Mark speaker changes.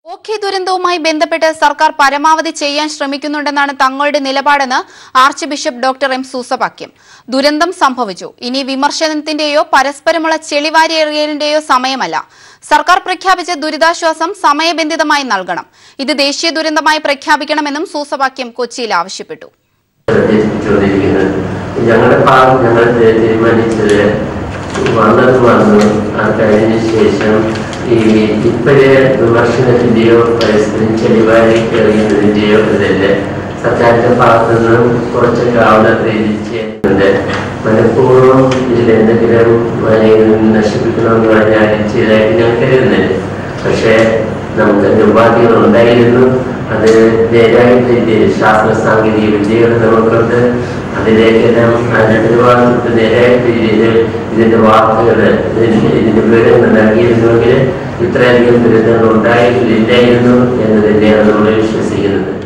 Speaker 1: ഓഖി ദുരന്തവുമായി ബന്ധപ്പെട്ട് സർക്കാർ പരമാവധി ചെയ്യാൻ ശ്രമിക്കുന്നുണ്ടെന്നാണ് തങ്ങളുടെ നിലപാടെന്ന് ആർച്ച് ബിഷപ്പ് ഡോക്ടർ എം സൂസവാക്യം ദുരന്തം സംഭവിച്ചു ഇനി വിമർശനത്തിന്റെയോ പരസ്പരമുള്ള ചെളിവാരി എറിയലിന്റെയോ സമയമല്ല സർക്കാർ പ്രഖ്യാപിച്ച ദുരിതാശ്വാസം സമയബന്ധിതമായി നൽകണം ഇത് ദേശീയ ദുരന്തമായി പ്രഖ്യാപിക്കണമെന്നും സൂസവാക്യം കൊച്ചിയിൽ ആവശ്യപ്പെട്ടു
Speaker 2: ചോദിക്കുന്നത് ഞങ്ങളുടെ ഭാഗം ഞങ്ങൾ തീരുമാനിച്ചത് വന്നത് വന്നു അത് കഴിഞ്ഞ ശേഷം ഈ ഇപ്പോഴേ വിമർശനത്തിന്റെയോ പരസ്പരം ചെളിവാരി എറിയുന്നതിന്റെയോ ഇതല്ല സർക്കാരിന്റെ ഭാഗത്തു നിന്നും കുറച്ചൊക്കെ അവിടെ തിരിച്ചുണ്ട് മനഃപൂർവ്വം ഇതിൽ എന്തെങ്കിലും മനയിൽ നശിപ്പിക്കണമെന്ന് പറഞ്ഞാൽ ചെയ്തതായിട്ട് ഞാൻ കരുതുന്നില്ല പക്ഷേ നമുക്ക് നിർവാഹികൾ ഉണ്ടായിരുന്നു അത് നേരായിട്ട് ശാസ്ത്ര സാങ്കേതിക വിദ്യകൾ നമുക്കുണ്ട് അതിലേക്കെല്ലാം അതിന്റെ നിർവാഹത്തിൽ നേരായിട്ട് രീതിയിൽ ഇതിന്റെ വാർത്തകൾ ഇതിന്റെ ഇതിന്റെ വിവരങ്ങൾ നൽകിയിരുന്നുവെങ്കിൽ ഇത്രയധികം ദുരിതങ്ങൾ ഉണ്ടായിട്ടില്ലായിരുന്നു എന്ന് തന്നെയാണ് നമ്മൾ വിശ്വസിക്കുന്നത്